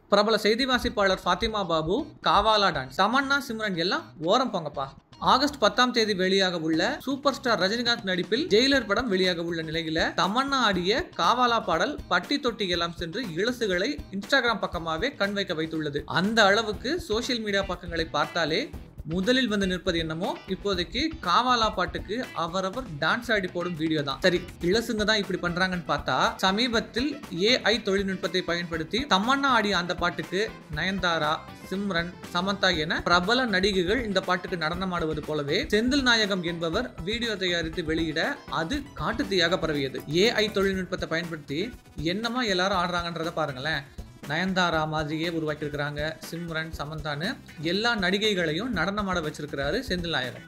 பிரபல செய்தி வாசிப்பாளர் ஃபாத்திமா பாபு காவாலா டான்ஸ் தமன்னா சிம்ரன் எல்லாம் ஓரம் போங்கப்பா ஆகஸ்ட் பத்தாம் தேதி வெளியாக உள்ள சூப்பர் ஸ்டார் ரஜினிகாந்த் நடிப்பில் ஜெயிலர் படம் வெளியாக உள்ள நிலையில தமன்னா ஆடிய காவாலா பாடல் பட்டி தொட்டி எல்லாம் சென்று இளசுகளை இன்ஸ்டாகிராம் பக்கமாவே கண் வைக்க வைத்துள்ளது அந்த அளவுக்கு சோஷியல் மீடியா பக்கங்களை பார்த்தாலே முதலில் வந்து நிற்பது என்னமோ இப்போதைக்கு காவாலா பாட்டுக்கு அவரவர் டான்ஸ் ஆடி போடும் வீடியோ தான் சரி இளசுங்க தான் இப்படி பண்றாங்கன்னு பார்த்தா சமீபத்தில் ஏஐ தொழில்நுட்பத்தை பயன்படுத்தி தமன்னா ஆடிய அந்த பாட்டுக்கு நயன்தாரா சிம்ரன் சமந்தா என பிரபல நடிகைகள் இந்த பாட்டுக்கு நடனமாடுவது போலவே செந்தில் நாயகம் என்பவர் வீடியோ தயாரித்து வெளியிட அது காட்டுத்தீயாக பரவியது ஏஐ தொழில்நுட்பத்தை பயன்படுத்தி என்னமா எல்லாரும் ஆடுறாங்கன்றத பாருங்களேன் நயன்தாரா மாதிரியே உருவாக்கியிருக்கிறாங்க சிம்ரன் சமந்தான்னு எல்லா நடிகைகளையும் நடனமாட வச்சிருக்கிறாரு செந்தில் நாயகம்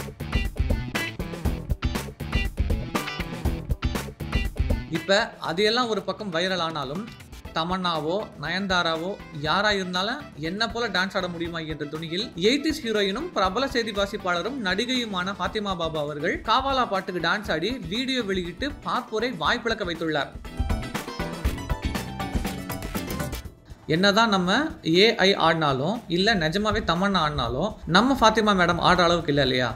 இப்ப அதையெல்லாம் ஒரு பக்கம் வைரல் ஆனாலும் தமன்னாவோ நயன்தாராவோ யாரா இருந்தாலும் என்ன போல டான்ஸ் ஆட முடியுமா என்ற துணியில் எயிட்டிஸ் ஹீரோயினும் பிரபல செய்தி வாசிப்பாளரும் நடிகையுமான ஃபாத்திமா பாபா அவர்கள் காவாலா பாட்டுக்கு டான்ஸ் ஆடி வீடியோ வெளியிட்டு பார்ப்போரை வாய்ப்பிழக்க வைத்துள்ளார் என்னதான் நம்ம ஏஐ ஆடினாலும் இல்லை நிஜமாவே தமன்னா ஆடினாலும் நம்ம ஃபாத்திமா மேடம் ஆடுற அளவுக்கு இல்லை இல்லையா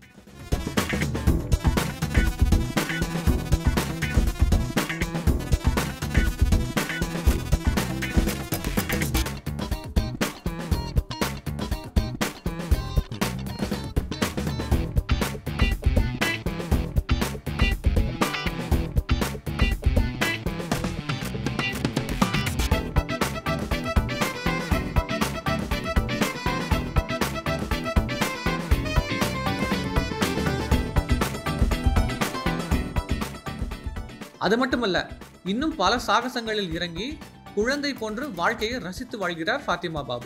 அது மட்டுமல்ல இன்னும் பல சாகசங்களில் இறங்கி குழந்தை போன்று வாழ்க்கையை ரசித்து வாழ்கிறார் ஃபாத்திமா பாபு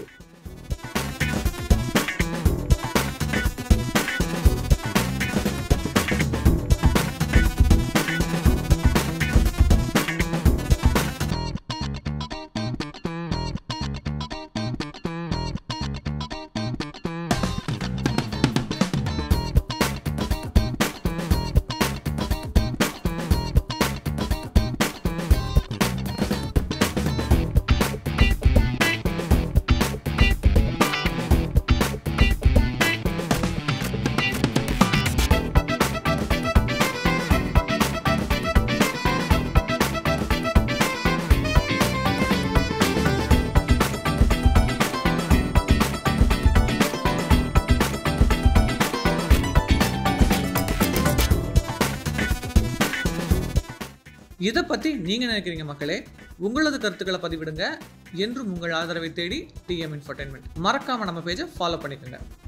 இதை பற்றி நீங்கள் நினைக்கிறீங்க மக்களே உங்களது கருத்துக்களை பதிவிடுங்க என்றும் உங்கள் ஆதரவை தேடி டிஎம் இன்ஃபர்டைன்மெண்ட் மறக்காமல் நம்ம பேஜை ஃபாலோ பண்ணிக்கோங்க